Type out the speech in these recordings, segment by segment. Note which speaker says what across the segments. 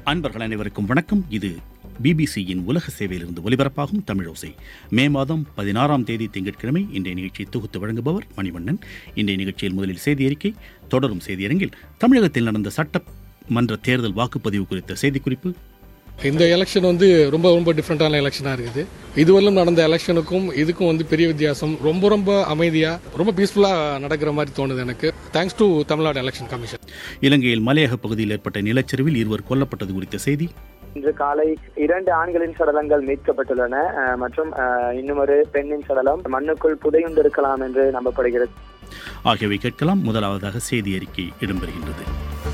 Speaker 1: அன்பர்கள் அனைவருக்கும் வணக்கம் இது பிபிசியின் உலக சேவையிலிருந்து ஒலிபரப்பாகும் தமிழோசை மே மாதம் பதினாறாம் தேதி திங்கட்கிழமை இன்றைய நிகழ்ச்சியை தொகுத்து வழங்குபவர் மணிவண்ணன் இன்றைய நிகழ்ச்சியில் முதலில் செய்தி அறிக்கை தொடரும் செய்தியரங்கில் தமிழகத்தில் நடந்த சட்டமன்ற தேர்தல் வாக்குப்பதிவு குறித்த செய்திக்குறிப்பு
Speaker 2: இந்த எலெக்ஷன் வந்து ரொம்ப ரொம்ப டிஃப்ரெண்ட்டான எலெக்ஷனாக இருக்குது இதுவரையிலும் நடந்த எலெக்ஷனுக்கும் இதுக்கும் வந்து பெரிய வித்தியாசம் ரொம்ப ரொம்ப அமைதியாக ரொம்ப பீஸ்ஃபுல்லாக நடக்கிற மாதிரி தோணுது எனக்கு thanks to Tamil Nadu election commission
Speaker 1: இலங்கையில் மலையக பகுதியில் ஏற்பட்ட நிலச்சரிவில் இருவர் கொல்லப்பட்டது குறித்த செய்தி
Speaker 3: இன்று காலை இரண்டு ஆண்களின் சடலங்கள் மீட்கப்பட்டுள்ளன அஹ், மற்றும் அஹ், இன்னும் ஒரு பெண்ணின் சடலம் மண்ணுக்குள் புதையுண்டிருக்கலாம் என்று நம்பப்படுகிறது
Speaker 1: ஆகியவை கேட்கலாம் முதலாவதாக செய்தி அறிக்கை இடம்பெறுகின்றது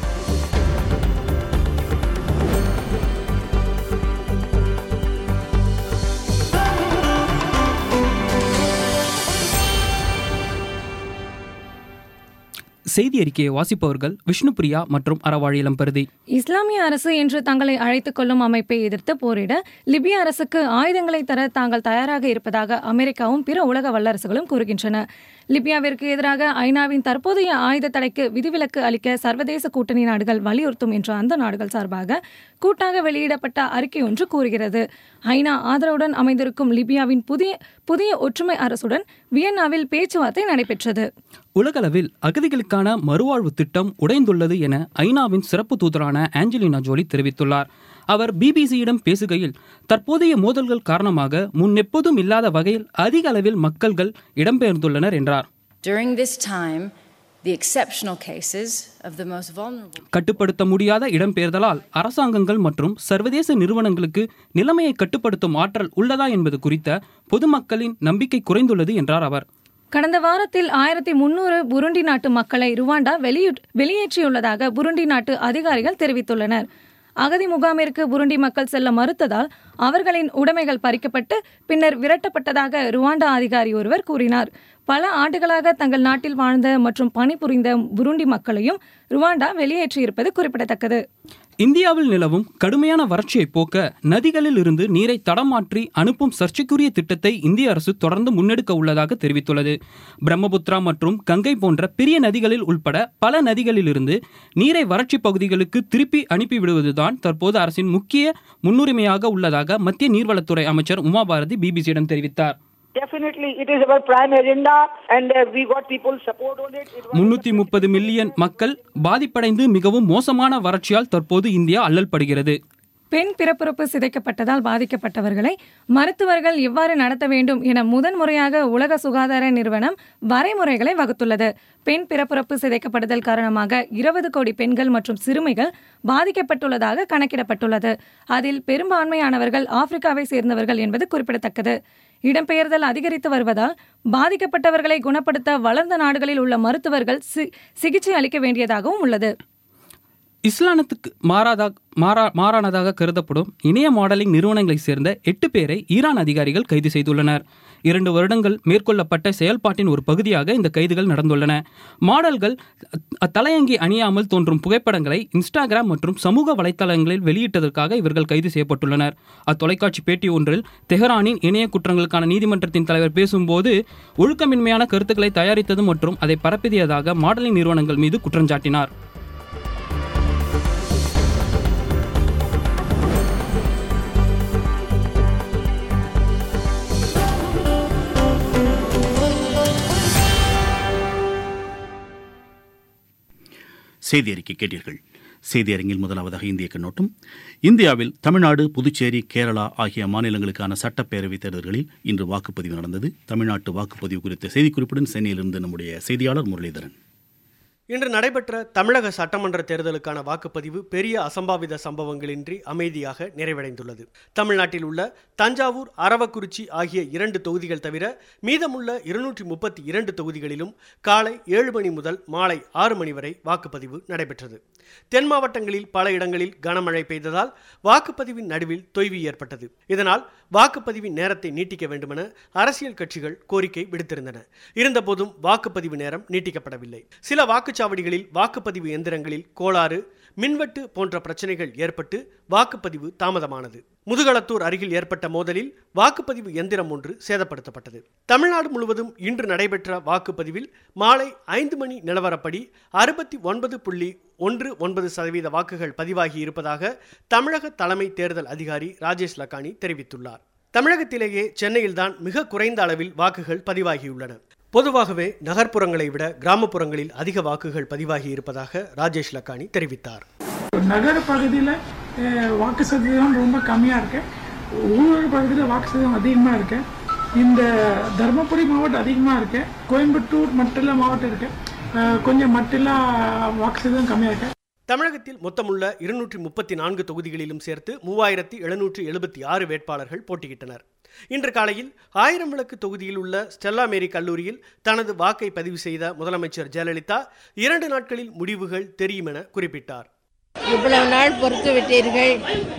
Speaker 4: செய்தி அறிக்கையை வாசிப்பவர்கள் விஷ்ணுபிரியா மற்றும் அறவாழி இளம்பருதி
Speaker 5: இஸ்லாமிய அரசு என்று தங்களை அழைத்துக் கொள்ளும் அமைப்பை எதிர்த்து போரிட லிபிய அரசுக்கு ஆயுதங்களை தர தாங்கள் தயாராக இருப்பதாக அமெரிக்காவும் பிற உலக வல்லரசுகளும் கூறுகின்றன லிபியாவிற்கு எதிராக ஐநாவின் தற்போதைய ஆயுத தடைக்கு விதிவிலக்கு அளிக்க சர்வதேச கூட்டணி நாடுகள் வலியுறுத்தும் என்ற அந்த நாடுகள் சார்பாக கூட்டாக வெளியிடப்பட்ட அறிக்கை ஒன்று கூறுகிறது ஐநா ஆதரவுடன் அமைந்திருக்கும் லிபியாவின் புதிய புதிய ஒற்றுமை அரசுடன் வியன்னாவில் பேச்சுவார்த்தை நடைபெற்றது
Speaker 4: உலகளவில் அகதிகளுக்கான மறுவாழ்வு திட்டம் உடைந்துள்ளது என ஐநாவின் சிறப்பு தூதரான ஆஞ்சலினா ஜோலி தெரிவித்துள்ளார் அவர் பிபிசியிடம் பேசுகையில் தற்போதைய மோதல்கள் காரணமாக முன்னெப்போதும் இல்லாத வகையில் அதிக அளவில் மக்கள்கள் இடம்பெயர்ந்துள்ளனர் என்றார்
Speaker 6: During this time, the exceptional cases of the most vulnerable
Speaker 4: கட்டுப்படுத்த முடியாத இடம்பெயர்தலால் அரசாங்கங்கள் மற்றும் சர்வதேச நிறுவனங்களுக்கு நிலைமையை கட்டுப்படுத்தும் ஆற்றல் உள்ளதா என்பது குறித்த பொதுமக்களின் நம்பிக்கை குறைந்துள்ளது என்றார் அவர்
Speaker 5: கடந்த வாரத்தில் ஆயிரத்தி முன்னூறு புருண்டி நாட்டு மக்களை ருவாண்டா வெளியிட் வெளியேற்றியுள்ளதாக புருண்டி நாட்டு அதிகாரிகள் தெரிவித்துள்ளனர் அகதி முகாமிற்கு புருண்டி மக்கள் செல்ல மறுத்ததால் அவர்களின் உடைமைகள் பறிக்கப்பட்டு பின்னர் விரட்டப்பட்டதாக ருவாண்டா அதிகாரி ஒருவர் கூறினார் பல ஆண்டுகளாக தங்கள் நாட்டில் வாழ்ந்த மற்றும் பணிபுரிந்த புருண்டி மக்களையும் ருவாண்டா வெளியேற்றியிருப்பது குறிப்பிடத்தக்கது
Speaker 4: இந்தியாவில் நிலவும் கடுமையான வறட்சியை போக்க நதிகளில் இருந்து நீரை தடமாற்றி அனுப்பும் சர்ச்சைக்குரிய திட்டத்தை இந்திய அரசு தொடர்ந்து முன்னெடுக்க உள்ளதாக தெரிவித்துள்ளது பிரம்மபுத்திரா மற்றும் கங்கை போன்ற பெரிய நதிகளில் உள்பட பல நதிகளிலிருந்து நீரை வறட்சி பகுதிகளுக்கு திருப்பி அனுப்பிவிடுவதுதான் தற்போது அரசின் முக்கிய முன்னுரிமையாக உள்ளதாக மத்திய நீர்வளத்துறை அமைச்சர் உமா பாரதி பிபிசியிடம் தெரிவித்தார்
Speaker 7: Definitely, it is our prime agenda, and uh, we got people support on it. it was
Speaker 4: முன்னூத்தி முப்பது மில்லியன் மக்கள் பாதிப்படைந்து மிகவும் மோசமான வறட்சியால் தற்போது இந்தியா அல்லல் படுகிறது
Speaker 5: பெண் பிறப்புறுப்பு சிதைக்கப்பட்டதால் பாதிக்கப்பட்டவர்களை மருத்துவர்கள் எவ்வாறு நடத்த வேண்டும் என முதன்முறையாக உலக சுகாதார நிறுவனம் வரைமுறைகளை வகுத்துள்ளது பெண் பிறப்புறுப்பு சிதைக்கப்படுதல் காரணமாக இருபது கோடி பெண்கள் மற்றும் சிறுமிகள் பாதிக்கப்பட்டுள்ளதாக கணக்கிடப்பட்டுள்ளது அதில் பெரும்பான்மையானவர்கள் ஆப்பிரிக்காவை சேர்ந்தவர்கள் என்பது குறிப்பிடத்தக்கது இடம்பெயர்தல் அதிகரித்து வருவதால் பாதிக்கப்பட்டவர்களை குணப்படுத்த வளர்ந்த நாடுகளில் உள்ள மருத்துவர்கள் சி- சிகிச்சை அளிக்க வேண்டியதாகவும் உள்ளது
Speaker 4: இஸ்லானத்துக்கு மாறாதாக மாறா மாறானதாக கருதப்படும் இணைய மாடலிங் நிறுவனங்களைச் சேர்ந்த எட்டு பேரை ஈரான் அதிகாரிகள் கைது செய்துள்ளனர் இரண்டு வருடங்கள் மேற்கொள்ளப்பட்ட செயல்பாட்டின் ஒரு பகுதியாக இந்த கைதுகள் நடந்துள்ளன மாடல்கள் அ- தலையங்கி அணியாமல் தோன்றும் புகைப்படங்களை இன்ஸ்டாகிராம் மற்றும் சமூக வலைத்தளங்களில் வெளியிட்டதற்காக இவர்கள் கைது செய்யப்பட்டுள்ளனர் அத்தொலைக்காட்சி பேட்டி ஒன்றில் தெஹ்ரானின் இணைய குற்றங்களுக்கான நீதிமன்றத்தின் தலைவர் பேசும்போது ஒழுக்கமின்மையான கருத்துக்களை தயாரித்தது மற்றும் அதை பரப்பியதாக மாடலிங் நிறுவனங்கள் மீது குற்றஞ்சாட்டினார்
Speaker 1: செய்தி அறிக்கை கேட்டீர்கள் செய்தி அரங்கில் முதலாவதாக இந்திய கண்ணோட்டம் இந்தியாவில் தமிழ்நாடு புதுச்சேரி கேரளா ஆகிய மாநிலங்களுக்கான சட்டப்பேரவைத் தேர்தல்களில் இன்று வாக்குப்பதிவு நடந்தது தமிழ்நாட்டு வாக்குப்பதிவு குறித்த செய்திக்குறிப்புடன் சென்னையிலிருந்து நம்முடைய செய்தியாளர் முரளிதரன்
Speaker 8: இன்று நடைபெற்ற தமிழக சட்டமன்ற தேர்தலுக்கான வாக்குப்பதிவு பெரிய அசம்பாவித சம்பவங்களின்றி அமைதியாக நிறைவடைந்துள்ளது தமிழ்நாட்டில் உள்ள தஞ்சாவூர் அரவக்குறிச்சி ஆகிய இரண்டு தொகுதிகள் தவிர மீதமுள்ள இருநூற்றி முப்பத்தி இரண்டு தொகுதிகளிலும் காலை ஏழு மணி முதல் மாலை ஆறு மணி வரை வாக்குப்பதிவு நடைபெற்றது தென் மாவட்டங்களில் பல இடங்களில் கனமழை பெய்ததால் வாக்குப்பதிவின் நடுவில் தொய்வு ஏற்பட்டது இதனால் வாக்குப்பதிவின் நேரத்தை நீட்டிக்க வேண்டுமென அரசியல் கட்சிகள் கோரிக்கை விடுத்திருந்தன இருந்தபோதும் வாக்குப்பதிவு நேரம் நீட்டிக்கப்படவில்லை சில வாக்குச்சாவடிகளில் வாக்குப்பதிவு எந்திரங்களில் கோளாறு மின்வெட்டு போன்ற பிரச்சனைகள் ஏற்பட்டு வாக்குப்பதிவு தாமதமானது முதுகளத்தூர் அருகில் ஏற்பட்ட மோதலில் வாக்குப்பதிவு எந்திரம் ஒன்று சேதப்படுத்தப்பட்டது தமிழ்நாடு முழுவதும் இன்று நடைபெற்ற வாக்குப்பதிவில் மாலை ஐந்து மணி நிலவரப்படி அறுபத்தி ஒன்பது புள்ளி ஒன்று ஒன்பது சதவீத வாக்குகள் பதிவாகி இருப்பதாக தமிழக தலைமை தேர்தல் அதிகாரி ராஜேஷ் லக்கானி தெரிவித்துள்ளார் தமிழகத்திலேயே சென்னையில்தான் மிக குறைந்த அளவில் வாக்குகள் பதிவாகியுள்ளன பொதுவாகவே நகர்ப்புறங்களை விட கிராமப்புறங்களில் அதிக வாக்குகள் பதிவாகி இருப்பதாக ராஜேஷ் லக்கானி தெரிவித்தார்
Speaker 9: நகர பகுதியில் வாக்கு சதவீதம் ரொம்ப கம்மியாக இருக்கு ஊரக பகுதியில் வாக்கு சதவீதம் அதிகமாக இருக்கு இந்த தருமபுரி மாவட்டம் அதிகமாக இருக்கு கோயம்புத்தூர் மட்டில்லா மாவட்டம் இருக்கு அஹ், கொஞ்சம் மட்டில்லா வாக்கு சதவீதம் கம்மியாக இருக்கு
Speaker 8: தமிழகத்தில் மொத்தமுள்ள இருநூற்றி முப்பத்தி நான்கு தொகுதிகளிலும் சேர்த்து மூவாயிரத்தி எழுநூற்றி எழுபத்தி ஆறு வேட்பாளர்கள் போட்டியிட்டனர் இன்று காலையில் ஆயிரம் விளக்கு தொகுதியில் உள்ள ஸ்டெல்லா மேரி கல்லூரியில் தனது வாக்கை பதிவு செய்த முதலமைச்சர் ஜெயலலிதா இரண்டு நாட்களில் முடிவுகள் தெரியும் என குறிப்பிட்டார்
Speaker 10: இவ்வளவு நாள் பொறுத்து விட்டீர்கள்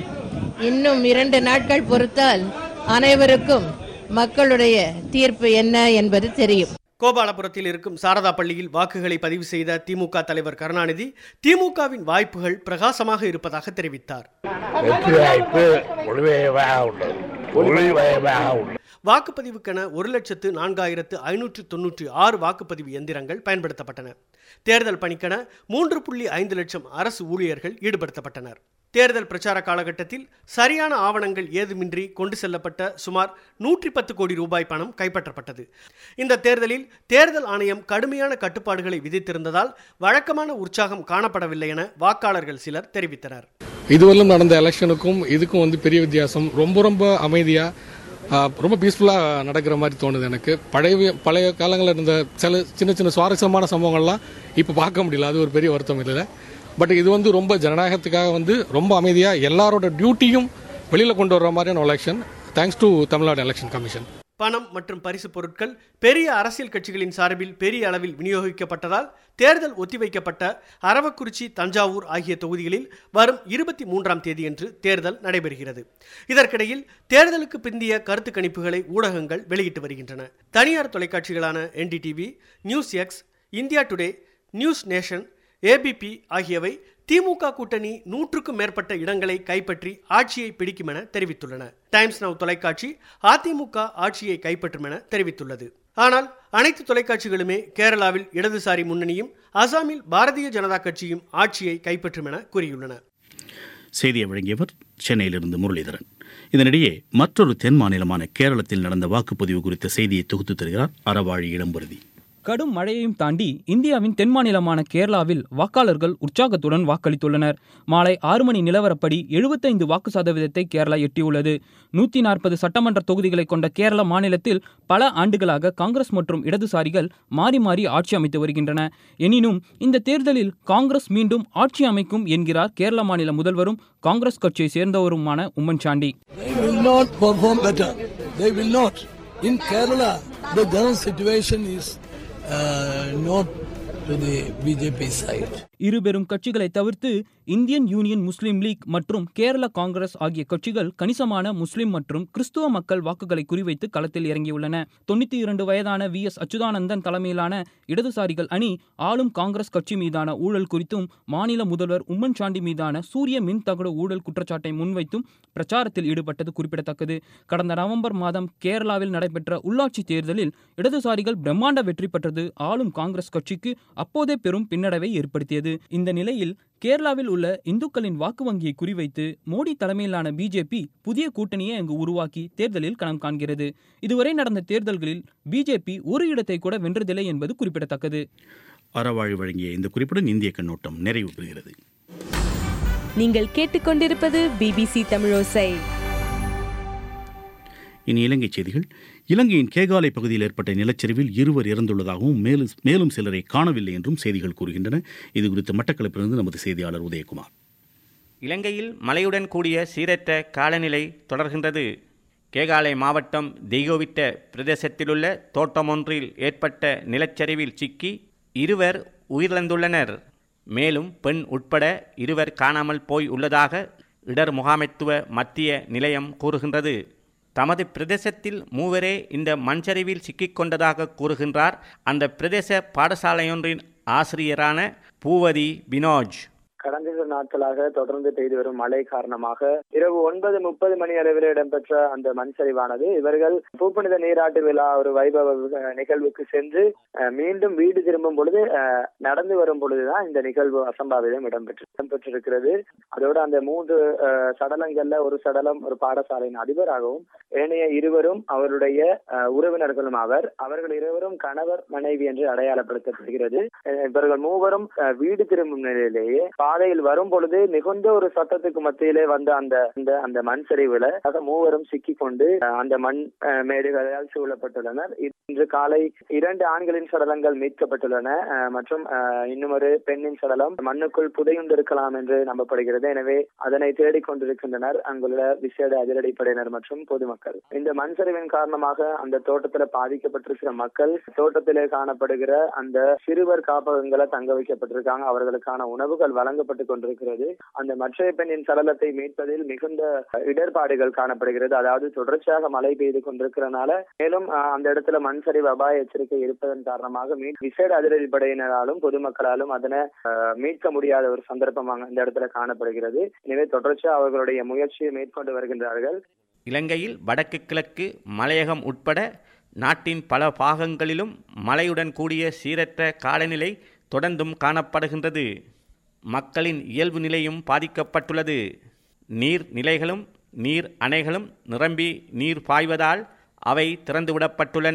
Speaker 10: இன்னும் இரண்டு நாட்கள் பொறுத்தால் அனைவருக்கும் மக்களுடைய தீர்ப்பு என்ன என்பது தெரியும்
Speaker 8: கோபாலபுரத்தில் இருக்கும் சாரதா பள்ளியில் வாக்குகளை பதிவு செய்த திமுக தலைவர் கருணாநிதி திமுகவின் வாய்ப்புகள் பிரகாசமாக இருப்பதாக தெரிவித்தார்
Speaker 11: வெற்றி வாய்ப்பு ஒளிவயமாக உள்ளது ஒளிவயமாக உள்ளது
Speaker 8: வாக்குப்பதிவுக்கென ஒரு லட்சத்து நான்காயிரத்து ஐநூற்று தொன்னூற்றி ஆறு வாக்குப்பதிவு எந்திரங்கள் பயன்படுத்தப்பட்டன தேர்தல் பணிக்கென மூன்று புள்ளி ஐந்து லட்சம் அரசு ஊழியர்கள் ஈடுபடுத்தப்பட்டனர் தேர்தல் பிரச்சார காலகட்டத்தில் சரியான ஆவணங்கள் ஏதுமின்றி கொண்டு செல்லப்பட்ட சுமார் நூற்றி பத்து கோடி ரூபாய் பணம் கைப்பற்றப்பட்டது இந்த தேர்தலில் தேர்தல் ஆணையம் கடுமையான கட்டுப்பாடுகளை விதித்திருந்ததால் வழக்கமான உற்சாகம் காணப்படவில்லை என வாக்காளர்கள் சிலர் தெரிவித்தனர்
Speaker 2: இதுவரையிலும் நடந்த எலெக்ஷனுக்கும் இதுக்கும் வந்து பெரிய வித்தியாசம் ரொம்ப ரொம்ப அமைதியாக ரொம்ப பீஸ்ஃபுல்லாக நடக்கிற மாதிரி தோணுது எனக்கு பழைய பழைய காலங்களில் இருந்த சில சின்ன சின்ன சுவாரஸ்யமான சம்பவங்கள்லாம் இப்போ பார்க்க முடியல அது ஒரு பெரிய வருத்தம் இல்லை பட் இது வந்து ரொம்ப ஜனநாயகத்துக்காக வந்து ரொம்ப அமைதியாக எல்லாரோட டியூட்டியும் வெளியில் கொண்டு வர்ற மாதிரியான election thanks to Tamil Nadu election commission
Speaker 8: பணம் மற்றும் பரிசு பொருட்கள் பெரிய அரசியல் கட்சிகளின் சார்பில் பெரிய அளவில் விநியோகிக்கப்பட்டதால் தேர்தல் ஒத்திவைக்கப்பட்ட அரவக்குறிச்சி தஞ்சாவூர் ஆகிய தொகுதிகளில் வரும் இருபத்தி மூன்றாம் தேதியன்று தேர்தல் நடைபெறுகிறது இதற்கிடையில் தேர்தலுக்கு பிந்திய கருத்து கணிப்புகளை ஊடகங்கள் வெளியிட்டு வருகின்றன தனியார் தொலைக்காட்சிகளான NDTV news X India Today news nation ABP ஆகியவை திமுக கூட்டணி நூற்றுக்கும் மேற்பட்ட இடங்களை கைப்பற்றி ஆட்சியை பிடிக்கும் என தெரிவித்துள்ளன டைம்ஸ் நவ் தொலைக்காட்சி அதிமுக ஆட்சியை கைப்பற்றும் என தெரிவித்துள்ளது ஆனால் அனைத்து தொலைக்காட்சிகளுமே கேரளாவில் இடதுசாரி முன்னணியும் அசாமில் பாரதிய ஜனதா கட்சியும் ஆட்சியை கைப்பற்றும் என கூறியுள்ளன
Speaker 1: செய்தியை வழங்கியவர் சென்னையிலிருந்து முரளிதரன் இதனிடையே மற்றொரு தென் மாநிலமான கேரளத்தில் நடந்த வாக்குப்பதிவு குறித்த செய்தியை தொகுத்து தருகிறார் அறவாழி இளம்பருதி
Speaker 4: கடும் மழையையும் தாண்டி இந்தியாவின் தென் மாநிலமான கேரளாவில் வாக்காளர்கள் உற்சாகத்துடன் வாக்களித்துள்ளனர் மாலை ஆறு மணி நிலவரப்படி எழுபத்தைந்து வாக்கு சதவீதத்தை கேரளா எட்டியுள்ளது நூற்றி நாற்பது சட்டமன்ற தொகுதிகளை கொண்ட கேரள மாநிலத்தில் பல ஆண்டுகளாக காங்கிரஸ் மற்றும் இடதுசாரிகள் மாறி மாறி ஆட்சி அமைத்து வருகின்றன எனினும் இந்த தேர்தலில் காங்கிரஸ் மீண்டும் ஆட்சி அமைக்கும் என்கிறார் கேரள மாநில முதல்வரும் காங்கிரஸ் கட்சியை சேர்ந்தவருமான Oommen Chandy
Speaker 12: They will not perform better. They will not. In Kerala, the general situation is uh, not to the BJP side.
Speaker 4: இரு பெரும் கட்சிகளை தவிர்த்து இந்தியன் யூனியன் முஸ்லீம் லீக் மற்றும் கேரள காங்கிரஸ் ஆகிய கட்சிகள் கணிசமான முஸ்லிம் மற்றும் கிறிஸ்துவ மக்கள் வாக்குகளை குறிவைத்து களத்தில் இறங்கியுள்ளன தொண்ணூத்தி இரண்டு வயதான வி எஸ் அச்சுதானந்தன் தலைமையிலான இடதுசாரிகள் அணி ஆளும் காங்கிரஸ் கட்சி மீதான ஊழல் குறித்தும் மாநில முதல்வர் உம்மன் சாண்டி மீதான சூரிய மின் தகடு ஊழல் குற்றச்சாட்டை முன்வைத்தும் பிரச்சாரத்தில் ஈடுபட்டது குறிப்பிடத்தக்கது கடந்த நவம்பர் மாதம் கேரளாவில் நடைபெற்ற உள்ளாட்சி தேர்தலில் இடதுசாரிகள் பிரம்மாண்ட வெற்றி பெற்றது ஆளும் காங்கிரஸ் கட்சிக்கு அப்போதே பெரும் பின்னடைவை ஏற்படுத்தியது இந்த நிலையில் கேரளாவில் உள்ள இந்துக்களின் வாக்கு வங்கியை குறிவைத்து மோடி தலைமையிலான பிஜேபி புதிய கூட்டணியை அங்கு உருவாக்கி தேர்தலில் களம் காண்கிறது இதுவரை நடந்த தேர்தல்களில் பிஜேபி ஒரு இடத்தை கூட வென்றதில்லை என்பது குறிப்பிடத்தக்கது
Speaker 1: அறவாழி வழங்கிய இந்த குறிப்புடன் இந்திய கண்ணோட்டம் நிறைவு பெறுகிறது
Speaker 13: நீங்கள் கேட்டுக்கொண்டிருப்பது பிபிசி தமிழோசை
Speaker 1: இனி இலங்கை செய்திகள் இலங்கையின் கேகாலை பகுதியில் ஏற்பட்ட நிலச்சரிவில் இருவர் இறந்துள்ளதாகவும் மேலும் மேலும் சிலரை காணவில்லை என்றும் செய்திகள் கூறுகின்றன இது குறித்து மட்டக்களப்பிலிருந்து நமது செய்தியாளர் உதயகுமார்
Speaker 14: இலங்கையில் மழையுடன் கூடிய சீரற்ற காலநிலை தொடர்கின்றது கேகாலை மாவட்டம் தெய்கோவிட்ட பிரதேசத்திலுள்ள தோட்டமொன்றில் ஏற்பட்ட நிலச்சரிவில் சிக்கி இருவர் உயிரிழந்துள்ளனர் மேலும் பெண் உட்பட இருவர் காணாமல் போய் உள்ளதாக இடர் முகாமைத்துவ மத்திய நிலையம் கூறுகின்றது தமது பிரதேசத்தில் மூவரே இந்த மண்சரிவில் சிக்கிக்கொண்டதாக கூறுகின்றார் அந்த பிரதேச பாடசாலையொன்றின் ஆசிரியரான பூவதி பினோஜ்
Speaker 3: கடந்த சில நாட்களாக தொடர்ந்து பெய்து வரும் மழை காரணமாக இரவு ஒன்பது முப்பது மணி அளவில் இடம்பெற்ற அந்த மண் சரிவானது இவர்கள் பூப்புனித நீராட்டு விழா ஒரு வைபவ அஹ், நிகழ்வுக்கு சென்று அஹ், மீண்டும் வீடு திரும்பும் பொழுது அஹ், நடந்து வரும் பொழுதுதான் இந்த நிகழ்வு அசம்பாவிதம் இடம்பெற்று இடம்பெற்றிருக்கிறது அதோடு அந்த மூன்று அஹ், சடலங்கள்ல ஒரு சடலம் ஒரு பாடசாலையின் அதிபராகவும் ஏனைய இருவரும் அவருடைய அஹ், உறவினர்களும் அவர் அவர்கள் இருவரும் கணவர் மனைவி என்று அடையாளப்படுத்தப்படுகிறது அஹ், இவர்கள் மூவரும் அஹ், வீடு திரும்பும் நிலையிலேயே பாதையில் வரும் பொழுது மிகுந்த ஒரு சத்தத்துக்கு மத்தியிலே வந்த அந்த அந்த அந்த மண் சரிவுல ஆக மூவரும் சிக்கிக் கொண்டு அஹ், அந்த மண் அஹ், மேடுகளால் சூழப்பட்டுள்ளனர் இன்று காலை இரண்டு ஆண்களின் சடலங்கள் மீட்கப்பட்டுள்ளன அஹ், மற்றும் அஹ், இன்னும் ஒரு பெண்ணின் சடலம் மண்ணுக்குள் புதையுண்டிருக்கலாம் என்று நம்பப்படுகிறது எனவே அதனை தேடிக் கொண்டிருக்கின்றனர் அங்குள்ள விசேட அதிரடிப்படையினர் மற்றும் பொதுமக்கள் இந்த மண் சரிவின் காரணமாக அந்த தோட்டத்துல பாதிக்கப்பட்டிருக்கிற மக்கள் தோட்டத்திலே காணப்படுகிற அந்த சிறுவர் காப்பகங்களை தங்க வைக்கப்பட்டிருக்காங்க அவர்களுக்கான உணவுகள் வழங்கப்பட்டு கொண்டிருக்கிறது அந்த மற்றைய பெண்ணின் சடலத்தை மீட்பதில் மிகுந்த இடர்பாடுகள் காணப்படுகிறது அதாவது தொடர்ச்சியாக மழை பெய்து கொண்டிருக்கிறனால மேலும் அஹ், அந்த இடத்துல மண் சரிவு அபாய எச்சரிக்கை இருப்பதன் காரணமாக மீ- விசேட அதிரடிப்படையினராலும் பொதுமக்களாலும் அதனை அஹ், மீட்க முடியாத ஒரு சந்தர்ப்பமாக இந்த இடத்துல காணப்படுகிறது எனவே தொடர்ச்சியாக அவர்களுடைய முயற்சியை மேற்கொண்டு வருகின்றார்கள்
Speaker 14: இலங்கையில் வடக்கு கிழக்கு மலையகம் உட்பட நாட்டின் பல பாகங்களிலும் மழையுடன் கூடிய சீரற்ற காலநிலை தொடர்ந்தும் காணப்படுகின்றது மக்களின் இயல்பு நிலையும் பாதிக்கப்பட்டுள்ளது நீர் நிலைகளும் நீர் அணைகளும் நிரம்பி நீர் பாய்வதால் அவை திறந்துவிடப்பட்டுள்ளன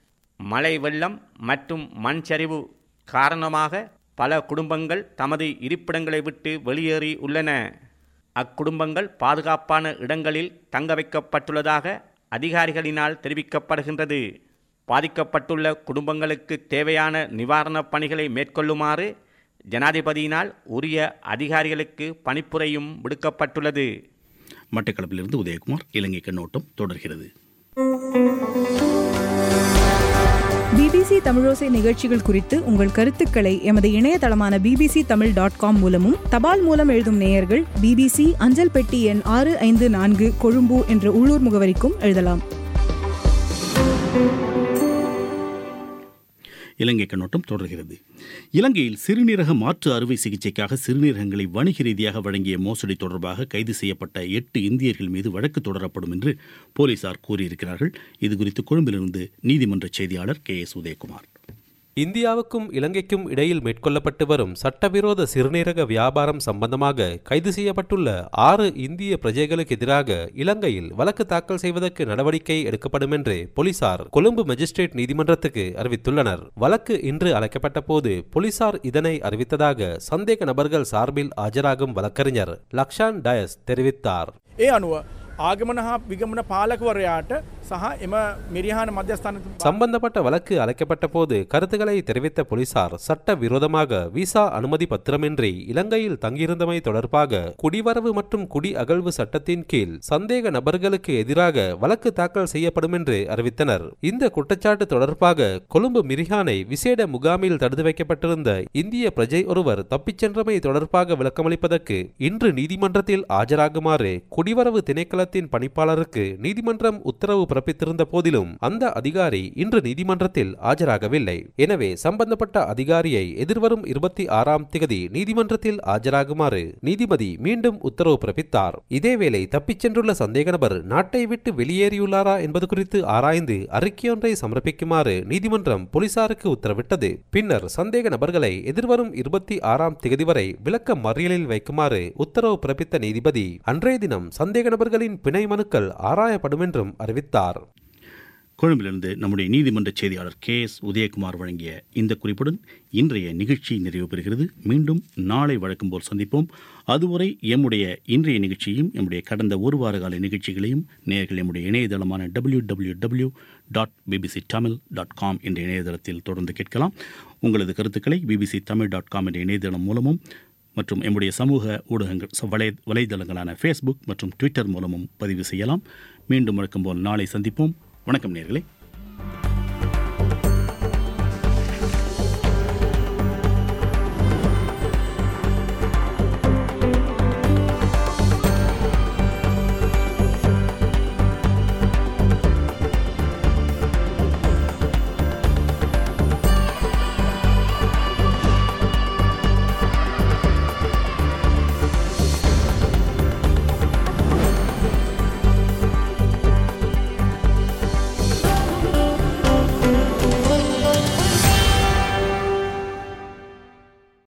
Speaker 14: மழை வெள்ளம் மற்றும் மண் சரிவு காரணமாக பல குடும்பங்கள் தமது இருப்பிடங்களை விட்டு வெளியேறி உள்ளன அக்குடும்பங்கள் பாதுகாப்பான இடங்களில் தங்க வைக்கப்பட்டுள்ளதாக அதிகாரிகளினால் தெரிவிக்கப்படுகின்றது பாதிக்கப்பட்டுள்ள குடும்பங்களுக்கு தேவையான நிவாரணப் பணிகளை மேற்கொள்ளுமாறு ஜனாதிபதியினால் உரிய அதிகாரிகளுக்கு பணிப்புரையும் விடுக்கப்பட்டுள்ளது
Speaker 1: மட்டக்களப்பிலிருந்து உதயகுமார் இலங்கை கண்ணோட்டம் தொடர்கிறது
Speaker 15: பிபிசி தமிழோசை நிகழ்ச்சிகள் குறித்து உங்கள் கருத்துக்களை எமது இணையதளமான பிபிசி தமிழ் டாட் காம் மூலமும் தபால் மூலம் எழுதும் நேயர்கள் பிபிசி அஞ்சல் பெட்டி எண் ஆறு ஐந்து நான்கு கொழும்பு என்ற உள்ளூர் முகவரிக்கும் எழுதலாம்
Speaker 1: இலங்கை கண்ணோட்டம் தொடர்கிறது இலங்கையில் சிறுநீரக மாற்று அறுவை சிகிச்சைக்காக சிறுநீரகங்களை வணிக ரீதியாக வழங்கிய மோசடி தொடர்பாக கைது செய்யப்பட்ட எட்டு இந்தியர்கள் மீது வழக்கு தொடரப்படும் என்று போலீசார் கூறியிருக்கிறார்கள் இதுகுறித்து கொழும்பிலிருந்து நீதிமன்ற செய்தியாளர் கே எஸ் உதயகுமார்
Speaker 16: இந்தியாவுக்கும் இலங்கைக்கும் இடையில் மேற்கொள்ளப்பட்டு வரும் சட்டவிரோத சிறுநீரக வியாபாரம் சம்பந்தமாக கைது செய்யப்பட்டுள்ள ஆறு இந்திய பிரஜைகளுக்கு எதிராக இலங்கையில் வழக்கு தாக்கல் செய்வதற்கு நடவடிக்கை எடுக்கப்படும் என்று போலீசார் கொழும்பு மேஜிஸ்ட்ரேட் நீதிமன்றத்துக்கு அறிவித்துள்ளனர் வழக்கு இன்று அழைக்கப்பட்ட போது போலீசார் இதனை அறிவித்ததாக சந்தேக நபர்கள் சார்பில் ஆஜராகும் வழக்கறிஞர் லக்ஷான் டயஸ் தெரிவித்தார்
Speaker 17: ඒ අනුව ආගමන හා විගමන පාලකවරයාට සහ එම මිරිහාන මධ්‍යස්ථාන
Speaker 16: சம்பந்தப்பட்ட வழக்கு அழைக்கப்பட்ட போது கருத்துக்களை தெரிவித்த போலீசார் சட்ட விரோதமாக விசா அனுமதி பத்திரமின்றி இலங்கையில் தங்கியிருந்தமை தொடர்பாக குடிவரவு மற்றும் குடி அகழ்வு சட்டத்தின் கீழ் சந்தேக நபர்களுக்கு எதிராக வழக்கு தாக்கல் செய்யப்படும் என்று அறிவித்தனர் இந்த குற்றச்சாட்டு தொடர்பாக கொழும்பு மிரிஹானை விசேட முகாமில் தடுத்து வைக்கப்பட்டிருந்த இந்திய பிரஜை ஒருவர் தப்பிச் சென்றமை தொடர்பாக விளக்கமளிப்பதற்கு இன்று நீதிமன்றத்தில் ஆஜராகுமாறு குடிவரவு திணைக்களத்தின் பணிப்பாளருக்கு நீதிமன்றம் உத்தரவு பிறப்பித்திருந்த போதிலும் அந்த அதிகாரி இன்று நீதிமன்றத்தில் ஆஜராகவில்லை எனவே சம்பந்தப்பட்ட அதிகாரியை எதிர்வரும் இருபத்தி ஆறாம் திகதி நீதிமன்றத்தில் ஆஜராகுமாறு நீதிபதி மீண்டும் உத்தரவு பிறப்பித்தார் இதேவேளை தப்பிச் சென்றுள்ள சந்தேக நபர் நாட்டை விட்டு வெளியேறியுள்ளாரா என்பது குறித்து ஆராய்ந்து அறிக்கையொன்றை சமர்ப்பிக்குமாறு நீதிமன்றம் போலீசாருக்கு உத்தரவிட்டது பின்னர் சந்தேக நபர்களை எதிர்வரும் இருபத்தி ஆறாம் திகதி வரை விளக்க மறியலில் வைக்குமாறு உத்தரவு பிறப்பித்த நீதிபதி அன்றைய தினம் சந்தேக நபர்களின் பிணை மனுக்கள் ஆராயப்படும் என்றும் அறிவித்தார்
Speaker 1: கொழும்பிலிருந்து நம்முடைய நீதிமன்ற செய்தியாளர் கே எஸ் உதயகுமார் வழங்கிய இந்த குறிப்புடன் இன்றைய நிகழ்ச்சி நிறைவு பெறுகிறது மீண்டும் நாளை வழக்கம் போல் சந்திப்போம் அதுவரை எம்முடைய இன்றைய நிகழ்ச்சியும் எம்முடைய கடந்த ஒரு வார கால நிகழ்ச்சிகளையும் நேர்கள் எம்முடைய இணையதளமான W W W dot BBC Tamil dot com என்ற இணையதளத்தில் தொடர்ந்து கேட்கலாம் உங்களது கருத்துக்களை பிபிசி தமிழ் டாட் காம் என்ற இணையதளம் மூலமும் மற்றும் எம்முடைய சமூக ஊடகங்கள் ச- வலை வலைதளங்களான ஃபேஸ்புக் மற்றும் ட்விட்டர் மூலமும் பதிவு செய்யலாம் மீண்டும் வழக்கம் போல் நாளை சந்திப்போம் வணக்கம் நேர்களே